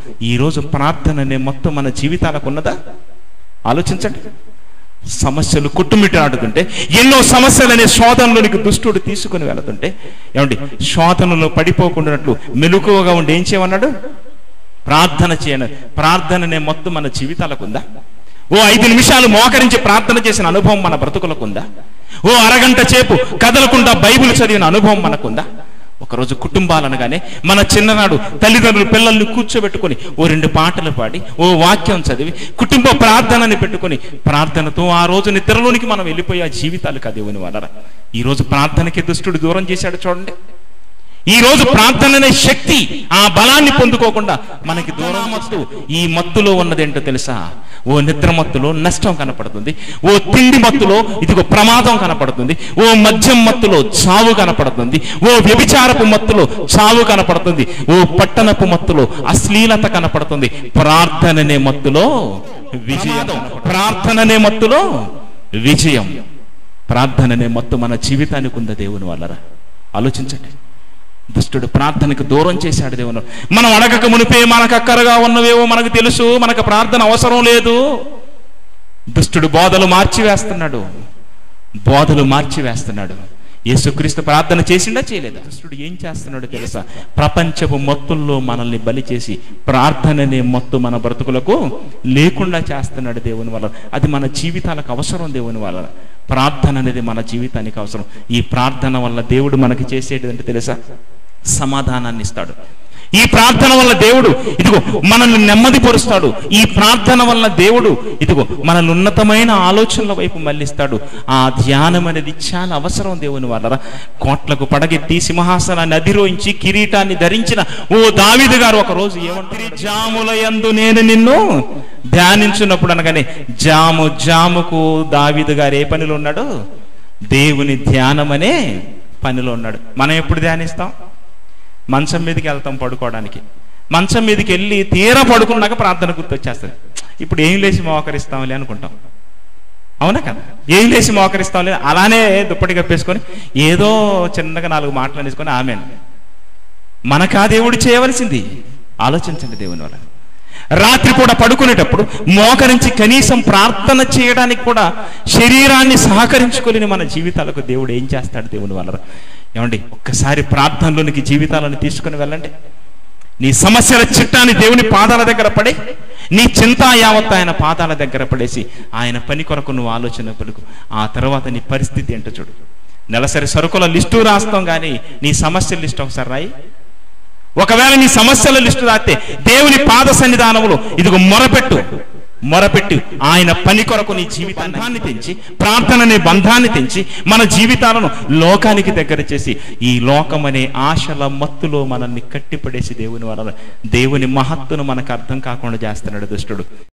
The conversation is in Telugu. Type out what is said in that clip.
ఈరోజు ప్రార్థన అనే మొత్తం మన జీవితాలకు ఉన్నదా ఆలోచించండి సమస్యలు కొట్టుమిట్టాడుతుంటే ఎన్నో సమస్యలనే శోధనలోనికి దుష్టుడు తీసుకుని వెళుతుంటే ఏమండి శోధనలో పడిపోకుండానట్లు మెలకువగా ఉండి ఏం చేయమన్నాడు ప్రార్థన చేయను ప్రార్థన అనే మొత్తం మన జీవితాలకు ఉందా ఓ ఐదు నిమిషాలు మోకరించి ప్రార్థన చేసిన అనుభవం మన బ్రతుకులకు ఉందా ఓ అరగంట సేపు కదలకుండా బైబిల్ చదివిన అనుభవం మనకుందా ఒకరోజు కుటుంబాలనగానే మన చిన్ననాడు తల్లిదండ్రులు పిల్లల్ని కూర్చోబెట్టుకొని ఓ రెండు పాటలు పాడి ఓ వాక్యం చదివి కుటుంబ ప్రార్థనని పెట్టుకొని ప్రార్థనతో ఆ రోజు నిద్రలోనికి మనం వెళ్ళిపోయే జీవితాలు కదేవని వాళ్ళరా ఈ రోజు ప్రార్థనకి దుష్టుడు దూరం చేశాడు చూడండి ఈ రోజు ప్రార్థన అనే శక్తి ఆ బలాన్ని పొందుకోకుండా మనకి దూరం మత్తు ఈ మత్తులో ఉన్నదేంటో తెలుసా ఓ నిద్ర మత్తులో నష్టం కనపడుతుంది ఓ తిండి మత్తులో ఇదిగో ప్రమాదం కనపడుతుంది ఓ మద్యం మత్తులో చావు కనపడుతుంది ఓ వ్యభిచారపు మత్తులో చావు కనపడుతుంది ఓ పట్టణపు మత్తులో అశ్లీలత కనపడుతుంది ప్రార్థననే మత్తులో విజయం ప్రార్థననే మత్తులో విజయం ప్రార్థననే మత్తు మన జీవితానికి ఉందా దేవుని వల్లరా ఆలోచించండి దుష్టుడు ప్రార్థనకు దూరం చేశాడు దేవుని మనం అడగక మునిపే మనకు అక్కరగా ఉన్నవేవో మనకు తెలుసు మనకు ప్రార్థన అవసరం లేదు దుష్టుడు బోధలు మార్చివేస్తున్నాడు బోధలు మార్చివేస్తున్నాడు యేసుక్రీస్తు ప్రార్థన చేసిండా చేయలేదా దుష్టుడు ఏం చేస్తున్నాడో తెలుసా ప్రపంచపు మొత్తుల్లో మనల్ని బలి చేసి ప్రార్థననే మొత్తు మన బ్రతుకులకు లేకుండా చేస్తున్నాడు దేవుని వల్ల అది మన జీవితాలకు అవసరం దేవుని వల్ల ప్రార్థన అనేది మన జీవితానికి అవసరం ఈ ప్రార్థన వల్ల దేవుడు మనకి చేసేది అంటే తెలుసా సమాధానాన్ని ఇస్తాడు ఈ ప్రార్థన వల్ల దేవుడు ఇదిగో మనల్ని నెమ్మదిపరుస్తాడు ఈ ప్రార్థన వల్ల దేవుడు ఇదిగో మనల్ని ఉన్నతమైన ఆలోచనల వైపు మళ్ళిస్తాడు ఆ ధ్యానం అనేది చాలా అవసరం దేవుని వల్ల కోట్లకు పడగెత్తి సింహాసనాన్ని అధిరోహించి కిరీటాన్ని ధరించిన ఓ దావిదు గారు ఒక రోజు ఏమంటారు జాముల యందు నేను నిన్ను ధ్యానించున్నప్పుడు అనగానే జాము జాముకు దావిదు గారు ఏ పనిలో ఉన్నాడు దేవుని ధ్యానం అనే పనిలో ఉన్నాడు మనం ఎప్పుడు ధ్యానిస్తాం మంచం మీదకి వెళ్తాం పడుకోవడానికి మంచం మీదకి వెళ్ళి తీరా పడుకున్నాక ప్రార్థన గుర్తొచ్చేస్తుంది ఇప్పుడు ఏం లేచి మోకరిస్తాంలే అనుకుంటాం అవునా కదా ఏం లేచి మోకరిస్తాంలే అలానే దుప్పటి కప్పేసుకొని ఏదో చిన్నగా నాలుగు మాటలు అనేసుకొని ఆమె మనకా దేవుడు చేయవలసింది ఆలోచించండి దేవుని వల్ల రాత్రి కూడా పడుకునేటప్పుడు మోకరించి కనీసం ప్రార్థన చేయడానికి కూడా శరీరాన్ని సహకరించుకోలేని మన జీవితాలకు దేవుడు ఏం చేస్తాడు దేవుని వల్ల ఏమండి ఒక్కసారి ప్రార్థనలోనికి జీవితాలను తీసుకుని వెళ్ళండి నీ సమస్యల చిట్టాన్ని దేవుని పాదాల దగ్గర పడే నీ చింత యావత్ ఆయన పాదాల దగ్గర పడేసి ఆయన పని కొరకు నువ్వు ఆలోచన పలుకు ఆ తర్వాత నీ పరిస్థితి ఏంటో చూడు నెలసరి సరుకుల లిస్టు రాస్తాం కానీ నీ సమస్యల లిస్టు ఒకసారి రాయి ఒకవేళ నీ సమస్యల లిస్టు రాస్తే దేవుని పాద సన్నిధానములో ఇదిగో మొరపెట్టు మొరపెట్టి ఆయన పని కొరకు నీ జీవితాన్ని తెంచి ప్రార్థనని బంధాన్ని తెంచి మన జీవితాలను లోకానికి దగ్గర చేసి ఈ లోకం అనే ఆశల మత్తులో మనల్ని కట్టిపడేసి దేవుని వలన దేవుని మహత్తును మనకు అర్థం కాకుండా చేస్తున్నాడు దుష్టుడు